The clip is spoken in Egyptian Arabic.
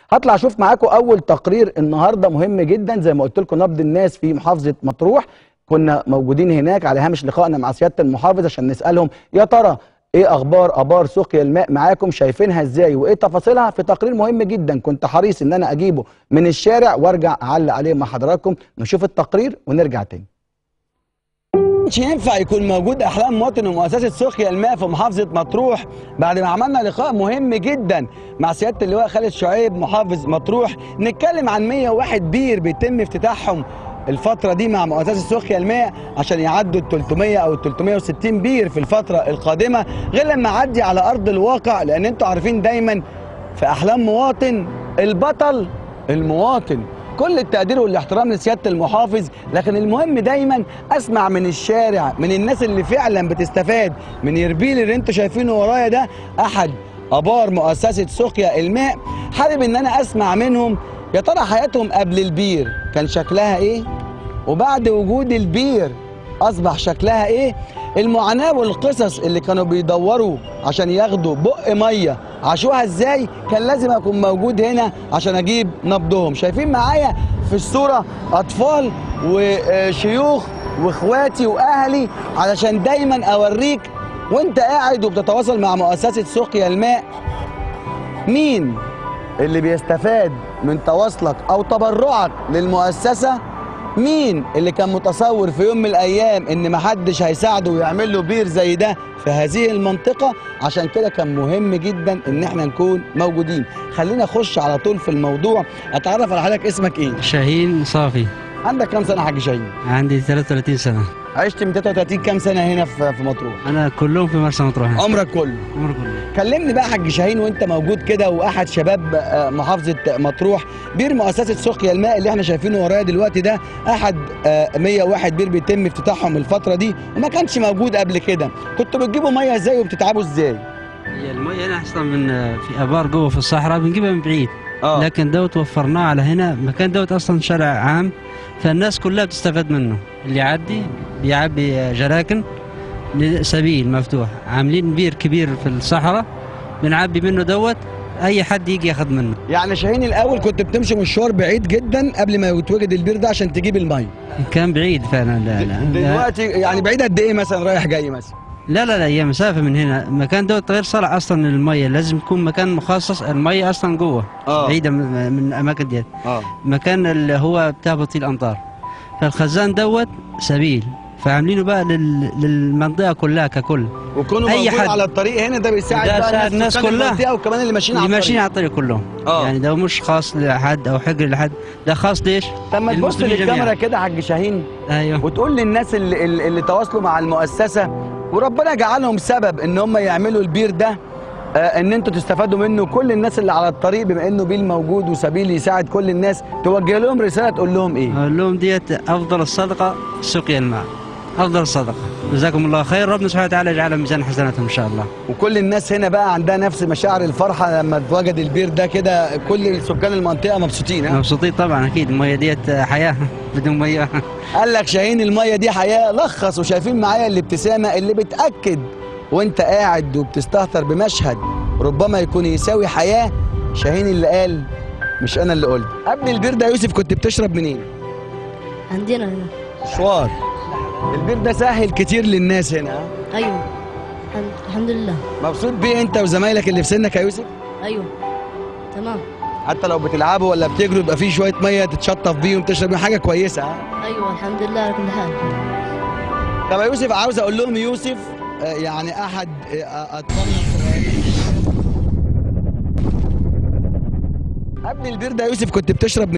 هطلع اشوف معاكم اول تقرير النهارده مهم جدا زي ما قلت لكم نبض الناس في محافظه مطروح كنا موجودين هناك على هامش لقائنا مع سياده المحافظ عشان نسالهم يا ترى ايه اخبار ابار سقيا الماء معاكم شايفينها ازاي وايه تفاصيلها في تقرير مهم جدا كنت حريص ان انا اجيبه من الشارع وارجع اعلق عليه مع حضراتكم نشوف التقرير ونرجع تاني مش ينفع يكون موجود احلام مواطن ومؤسسه سقيا الماء في محافظه مطروح بعد ما عملنا لقاء مهم جدا مع سياده اللواء خالد شعيب محافظ مطروح نتكلم عن 101 بير بيتم افتتاحهم الفترة دي مع مؤسسة سقيا الماء عشان يعدوا ال 300 أو ال 360 بير في الفترة القادمة غير لما أعدي على أرض الواقع لأن أنتوا عارفين دايما في أحلام مواطن البطل المواطن كل التقدير والاحترام لسياده المحافظ لكن المهم دايما اسمع من الشارع من الناس اللي فعلا بتستفاد من يربيل اللي انتوا شايفينه ورايا ده احد ابار مؤسسه سقيا الماء حابب ان انا اسمع منهم يا ترى حياتهم قبل البير كان شكلها ايه وبعد وجود البير اصبح شكلها ايه المعاناه والقصص اللي كانوا بيدوروا عشان ياخدوا بق ميه عاشوها ازاي كان لازم اكون موجود هنا عشان اجيب نبضهم شايفين معايا في الصوره اطفال وشيوخ واخواتي واهلي علشان دايما اوريك وانت قاعد وبتتواصل مع مؤسسه سقيا الماء مين اللي بيستفاد من تواصلك او تبرعك للمؤسسه مين اللي كان متصور في يوم من الايام ان محدش هيساعده ويعمل له بير زي ده في هذه المنطقه عشان كده كان مهم جدا ان احنا نكون موجودين خلينا اخش على طول في الموضوع اتعرف على حضرتك اسمك ايه شاهين صافي عندك كام سنه يا حاج شاهين عندي 33 سنة عشت من 33 كام سنه هنا في في مطروح أنا كلهم في مرسى مطروح عمرك كله عمر كله كلمني بقى حاج شاهين وانت موجود كده واحد شباب آه، محافظه مطروح بير مؤسسه سقيا الماء اللي احنا شايفينه ورايا دلوقتي ده احد آه، 101 بير بيتم افتتاحهم الفتره دي وما كانش موجود قبل كده كنتوا بتجيبوا ميه ازاي وبتتعبوا ازاي هي المية هنا أصلا من في آبار جوه في الصحراء بنجيبها من بعيد اه لكن دوت وفرناه على هنا مكان دوت أصلا شارع عام فالناس كلها بتستفاد منه اللي يعدي بيعبي جراكن سبيل مفتوح عاملين بير كبير في الصحراء بنعبي منه دوت أي حد يجي ياخد منه يعني شاهين الاول كنت بتمشي مشوار بعيد جدا قبل ما يتوجد البير ده عشان تجيب الميه كان بعيد فعلا لا لا لا, دلوقتي يعني بعيد قد ايه مثلا رايح جاي مثلا لا لا, لا هي مسافة من هنا المكان دوت غير صالح أصلا للمية لازم يكون مكان مخصص المية أصلا جوه اه بعيدة من من الأماكن ديت اه مكان اللي هو بتهبط الامطار فالخزان دوت سبيل فعاملينه بقى لل... للمنطقه كلها ككل وكونوا أي موجود حد. على الطريق هنا ده بيساعد ده بقى ساعد الناس سكان كلها. المنطقة وكمان اللي ماشيين على اللي ماشيين الطريق على الطريق كلهم اه يعني ده مش خاص لحد او حجر لحد ده خاص ليش؟ طب ما تبص للمسلمين للكاميرا جميعاً. كده يا حاج شاهين ايوه وتقول للناس اللي, اللي, اللي تواصلوا مع المؤسسه وربنا جعلهم سبب ان هم يعملوا البير ده آه ان انتوا تستفادوا منه كل الناس اللي على الطريق بما انه بيل موجود وسبيل يساعد كل الناس توجه لهم رساله تقول لهم ايه اقول لهم ديت افضل الصدقه سقيا الماء افضل الصدقه جزاكم الله خير ربنا سبحانه وتعالى يجعلها ميزان حسناتهم ان شاء الله وكل الناس هنا بقى عندها نفس مشاعر الفرحه لما اتوجد البير ده كده كل سكان المنطقه مبسوطين ها مبسوطين طبعا اكيد الميه ديت حياه بدون ميه قال لك شاهين الميه دي حياه لخص وشايفين معايا الابتسامه اللي بتاكد وانت قاعد وبتستهتر بمشهد ربما يكون يساوي حياه شاهين اللي قال مش انا اللي قلت قبل البير ده يوسف كنت بتشرب منين عندنا هنا شوار البير ده سهل كتير للناس هنا ها؟ ايوه الحمد, الحمد لله مبسوط بيه انت وزمايلك اللي في سنك يا يوسف ايوه تمام حتى لو بتلعبوا ولا بتجروا يبقى في شويه ميه تتشطف بيهم تشرب بيهم حاجه كويسه ها ايوه الحمد لله على كل حال طب يا يوسف عاوز اقول لهم يوسف آه، يعني احد آه، اطفالنا الصغيرين قبل البير ده يا يوسف كنت بتشرب